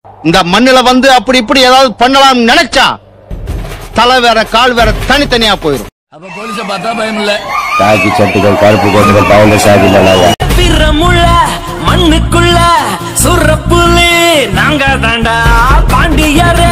இந்த மண்ணுல வந்து அப்படி இப்படி ஏதாவது பண்ணலாம் நினைச்சா தலை வேற கால் வேற தனித்தனியா போயிடும் அப்ப போலீஸ பார்த்தா பயம் இல்ல காக்கி சட்டுகள் கருப்பு கோட்டுகள் பவுல சாதியில் பிறமுள்ள மண்ணுக்குள்ள சுரப்புலே நாங்க தாண்டா பாண்டியரே